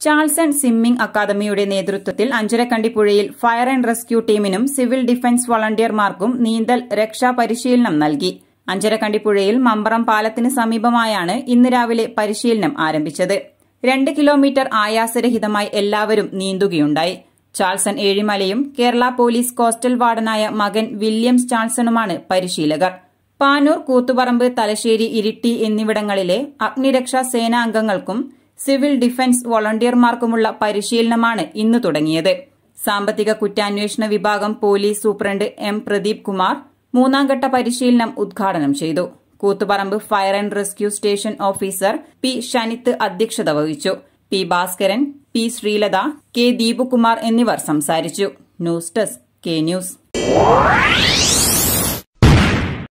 Charlson swimming അക്കാദമിയുടെ നേതൃത്വത്തിൽ അഞ്ചരക്കണ്ടി പുഴയിൽ ഫയർ ആൻഡ് റെസ്ക്യൂ ടീമിനും സിവിൽ ഡിഫൻസ് വളണ്ടിയർമാർക്കും നീന്തൽ രക്ഷാ പരിശീലനം നൽകി അഞ്ചരക്കണ്ടി പുഴയിൽ മമ്പറം പാലത്തിന് സമീപമായാണ് ഇന്ന് രാവിലെ പരിശീലനം ആരംഭിച്ചത് രണ്ട് കിലോമീറ്റർ ആയാസരഹിതമായി എല്ലാവരും നീന്തുകയുണ്ടായി ചാൾസൺ ഏഴിമലയും കേരള പോലീസ് കോസ്റ്റൽ വാർഡനായ മകൻ വില്യംസ് ചാൾസണുമാണ് പരിശീലകർ പാനൂർ കൂത്തുപറമ്പ് തലശ്ശേരി ഇരിട്ടി എന്നിവിടങ്ങളിലെ അഗ്നിരക്ഷാ സേനാംഗങ്ങൾക്കും സിവിൽ ഡിഫൻസ് വോളണ്ടിയർമാർക്കുമുള്ള പരിശീലനമാണ് ഇന്ന് തുടങ്ങിയത് സാമ്പത്തിക കുറ്റാന്വേഷണ വിഭാഗം police superintendent M Pradeep Kumar മൂന്നാംഘട്ട പരിശീലനം ഉദ്ഘാടനം ചെയ്തു Koothuparamba fire and rescue station officer P Shanith അധ്യക്ഷത വഹിച്ചു P Bhaskaran P Sreelatha K Deepukumar എന്നിവർ സംസാരിച്ചു ന്യൂസ് ഡെസ്ക് കെ ന്യൂസ്